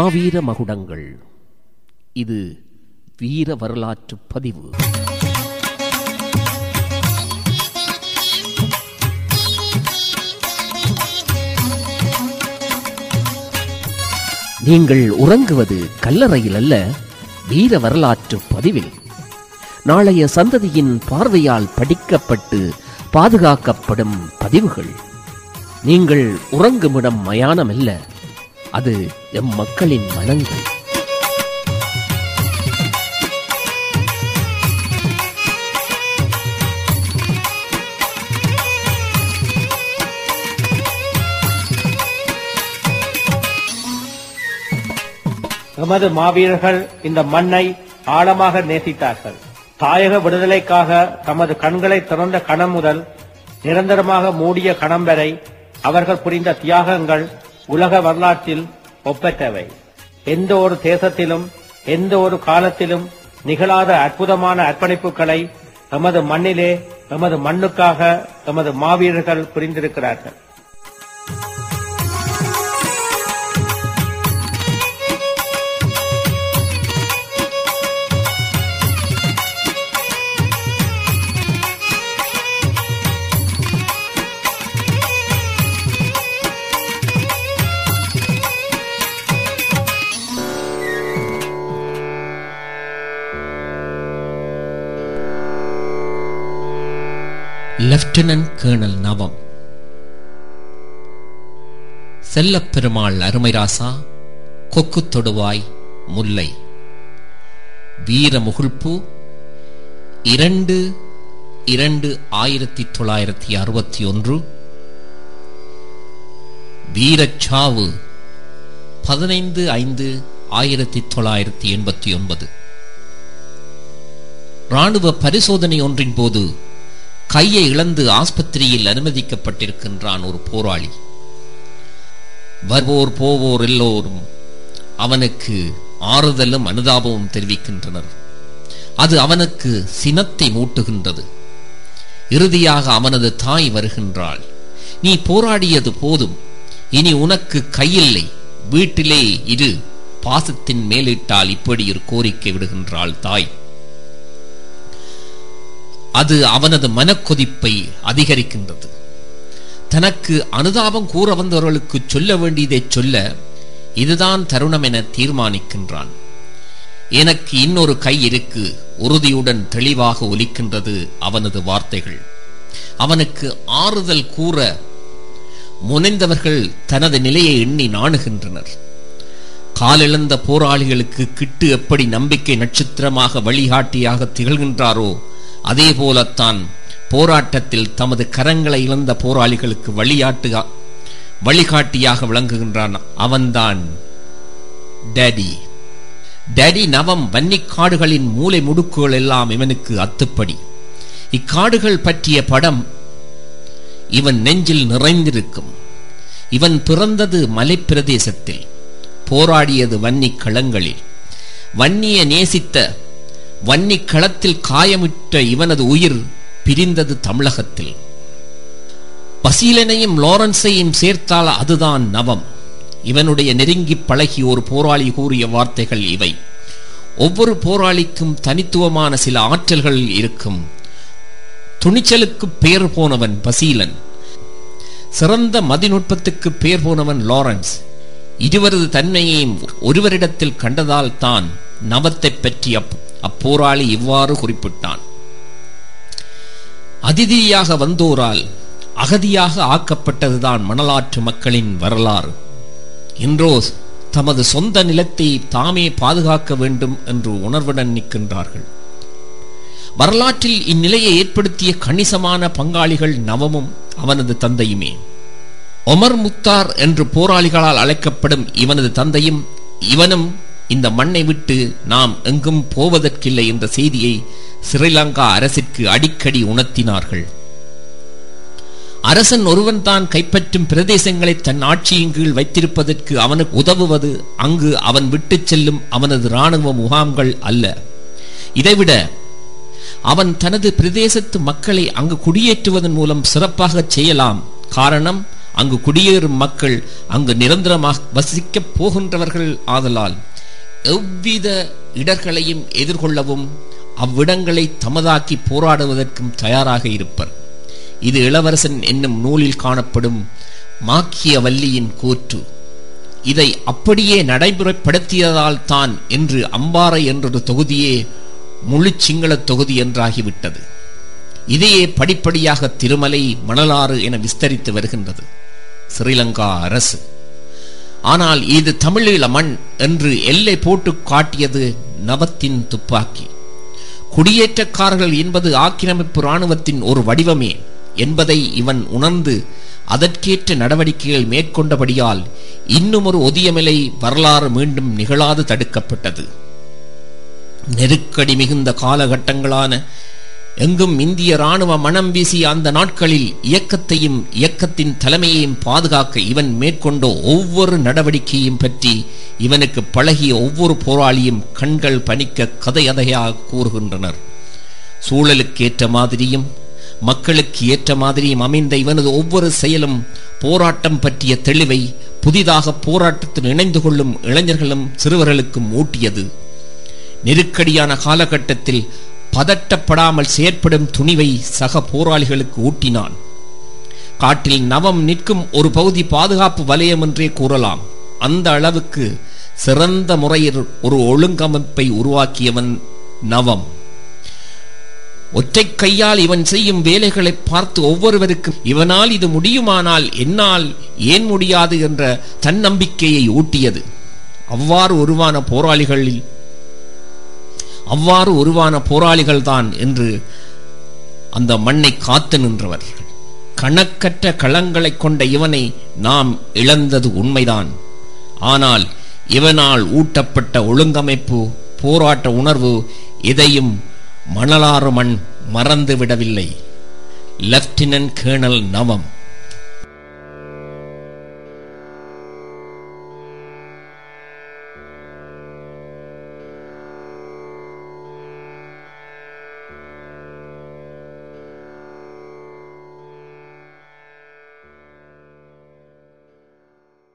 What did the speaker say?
மாவீர மகுடங்கள் இது வீர வரலாற்று பதிவு நீங்கள் உறங்குவது கல்லறையில் அல்ல வீர வரலாற்று பதிவில் நாளைய சந்ததியின் பார்வையால் படிக்கப்பட்டு பாதுகாக்கப்படும் பதிவுகள் நீங்கள் உறங்குமிடம் மயானம் அல்ல அது எம் மக்களின் மனங்கள் எமது மாவீரர்கள் இந்த மண்ணை ஆழமாக நேசித்தார்கள் தாயக விடுதலைக்காக தமது கண்களை திறந்த கணம் முதல் நிரந்தரமாக மூடிய கணம் வரை அவர்கள் புரிந்த தியாகங்கள் உலக வரலாற்றில் ஒப்பற்றவை எந்த ஒரு தேசத்திலும் எந்த ஒரு காலத்திலும் நிகழாத அற்புதமான அர்ப்பணிப்புகளை எமது மண்ணிலே எமது மண்ணுக்காக எமது மாவீரர்கள் புரிந்திருக்கிறார்கள் லெப்டினன்ட் கேர்னல் நவம் செல்லப்பெருமாள் அருமைராசா கொக்கு தொடுவாய் முல்லை வீர முகிழ்ப்பு இரண்டு இரண்டு ஆயிரத்தி தொள்ளாயிரத்தி அறுபத்தி ஒன்று வீரச்சாவு பதினைந்து ஐந்து ஆயிரத்தி தொள்ளாயிரத்தி எண்பத்தி ஒன்பது ராணுவ பரிசோதனை ஒன்றின் போது கையை இழந்து ஆஸ்பத்திரியில் அனுமதிக்கப்பட்டிருக்கின்றான் ஒரு போராளி வருவோர் போவோர் எல்லோரும் அவனுக்கு ஆறுதலும் அனுதாபமும் தெரிவிக்கின்றனர் அது அவனுக்கு சினத்தை மூட்டுகின்றது இறுதியாக அவனது தாய் வருகின்றாள் நீ போராடியது போதும் இனி உனக்கு கையில்லை வீட்டிலே இரு பாசத்தின் மேலிட்டால் இப்படி ஒரு கோரிக்கை விடுகின்றாள் தாய் அது அவனது மனக்கொதிப்பை அதிகரிக்கின்றது தனக்கு அனுதாபம் கூற வந்தவர்களுக்கு சொல்ல வேண்டியதை சொல்ல இதுதான் தருணம் என தீர்மானிக்கின்றான் எனக்கு இன்னொரு கை இருக்கு உறுதியுடன் தெளிவாக ஒலிக்கின்றது அவனது வார்த்தைகள் அவனுக்கு ஆறுதல் கூற முனைந்தவர்கள் தனது நிலையை எண்ணி நாணுகின்றனர் காலிழந்த போராளிகளுக்கு கிட்டு எப்படி நம்பிக்கை நட்சத்திரமாக வழிகாட்டியாக திகழ்கின்றாரோ அதே போலத்தான் போராட்டத்தில் தமது கரங்களை இழந்த போராளிகளுக்கு வழியாட்டு வழிகாட்டியாக விளங்குகின்றான் அவன்தான் டேடி டேடி நவம் வன்னிக்காடுகளின் மூளை முடுக்குகள் எல்லாம் இவனுக்கு அத்துப்படி இக்காடுகள் பற்றிய படம் இவன் நெஞ்சில் நிறைந்திருக்கும் இவன் பிறந்தது மலைப்பிரதேசத்தில் போராடியது வன்னி களங்களில் வன்னிய நேசித்த வன்னி களத்தில் காயமிட்ட இவனது உயிர் பிரிந்தது தமிழகத்தில் பசீலனையும் லாரன்ஸையும் சேர்த்தால் அதுதான் நவம் இவனுடைய நெருங்கி பழகி ஒரு போராளி கூறிய வார்த்தைகள் இவை ஒவ்வொரு போராளிக்கும் தனித்துவமான சில ஆற்றல்கள் இருக்கும் துணிச்சலுக்கு பெயர் போனவன் பசீலன் சிறந்த மதிநுட்பத்துக்கு பெயர் போனவன் லாரன்ஸ் இருவரது தன்மையையும் ஒருவரிடத்தில் கண்டதால் தான் நவத்தை பற்றி அப் அப்போராளி இவ்வாறு குறிப்பிட்டான் அதிதியாக வந்தோரால் அகதியாக ஆக்கப்பட்டதுதான் மணலாற்று மக்களின் வரலாறு இன்றோ தமது சொந்த நிலத்தை தாமே பாதுகாக்க வேண்டும் என்று உணர்வுடன் நிற்கின்றார்கள் வரலாற்றில் இந்நிலையை ஏற்படுத்திய கணிசமான பங்காளிகள் நவமும் அவனது தந்தையுமே ஒமர் முக்தார் என்று போராளிகளால் அழைக்கப்படும் இவனது தந்தையும் இவனும் இந்த மண்ணை விட்டு நாம் எங்கும் போவதற்கில்லை என்ற செய்தியை ஸ்ரீலங்கா அரசிற்கு அடிக்கடி உணர்த்தினார்கள் அரசன் ஒருவன் தான் கைப்பற்றும் பிரதேசங்களை தன் ஆட்சியின் கீழ் வைத்திருப்பதற்கு அவனுக்கு உதவுவது அங்கு அவன் விட்டுச் செல்லும் அவனது இராணுவ முகாம்கள் அல்ல இதைவிட அவன் தனது பிரதேசத்து மக்களை அங்கு குடியேற்றுவதன் மூலம் சிறப்பாக செய்யலாம் காரணம் அங்கு குடியேறும் மக்கள் அங்கு நிரந்தரமாக வசிக்கப் போகின்றவர்கள் ஆதலால் எவ்வித இடர்களையும் எதிர்கொள்ளவும் அவ்விடங்களை தமதாக்கி போராடுவதற்கும் தயாராக இருப்பர் இது இளவரசன் என்னும் நூலில் காணப்படும் மாக்கியவல்லியின் கூற்று இதை அப்படியே நடைமுறைப்படுத்தியதால் தான் என்று அம்பாறை என்றொரு தொகுதியே முழு சிங்கள தொகுதி என்றாகிவிட்டது இதையே படிப்படியாக திருமலை மணலாறு என விஸ்தரித்து வருகின்றது ஸ்ரீலங்கா அரசு ஆனால் இது தமிழீழ மண் என்று எல்லை போட்டு காட்டியது நவத்தின் துப்பாக்கி குடியேற்றக்காரர்கள் என்பது ஆக்கிரமிப்பு இராணுவத்தின் ஒரு வடிவமே என்பதை இவன் உணர்ந்து அதற்கேற்ற நடவடிக்கைகள் மேற்கொண்டபடியால் இன்னும் ஒரு ஒதியமிலை வரலாறு மீண்டும் நிகழாது தடுக்கப்பட்டது நெருக்கடி மிகுந்த காலகட்டங்களான எங்கும் இந்திய ராணுவ மனம் வீசிய அந்த நாட்களில் இயக்கத்தையும் இயக்கத்தின் தலைமையையும் பாதுகாக்க இவன் மேற்கொண்ட ஒவ்வொரு நடவடிக்கையும் பற்றி இவனுக்கு பழகிய ஒவ்வொரு போராளியும் கண்கள் பனிக்க கதையதையாக கூறுகின்றனர் சூழலுக்கு ஏற்ற மாதிரியும் மக்களுக்கு ஏற்ற மாதிரியும் அமைந்த இவனது ஒவ்வொரு செயலும் போராட்டம் பற்றிய தெளிவை புதிதாக போராட்டத்தில் இணைந்து கொள்ளும் இளைஞர்களும் சிறுவர்களுக்கும் ஊட்டியது நெருக்கடியான காலகட்டத்தில் பதட்டப்படாமல் செயற்படும் துணிவை சக போராளிகளுக்கு ஊட்டினான் காட்டில் நவம் நிற்கும் ஒரு பகுதி பாதுகாப்பு வலயம் என்றே கூறலாம் அந்த அளவுக்கு சிறந்த முறையில் ஒரு ஒழுங்கமைப்பை உருவாக்கியவன் நவம் ஒற்றை கையால் இவன் செய்யும் வேலைகளை பார்த்து ஒவ்வொருவருக்கும் இவனால் இது முடியுமானால் என்னால் ஏன் முடியாது என்ற தன்னம்பிக்கையை ஊட்டியது அவ்வாறு உருவான போராளிகளில் அவ்வாறு உருவான போராளிகள் தான் என்று அந்த மண்ணை காத்து நின்றவர் கணக்கற்ற களங்களை கொண்ட இவனை நாம் இழந்தது உண்மைதான் ஆனால் இவனால் ஊட்டப்பட்ட ஒழுங்கமைப்பு போராட்ட உணர்வு எதையும் மணலாறு மண் மறந்து விடவில்லை லெப்டினன்ட் கேர்னல் நவம்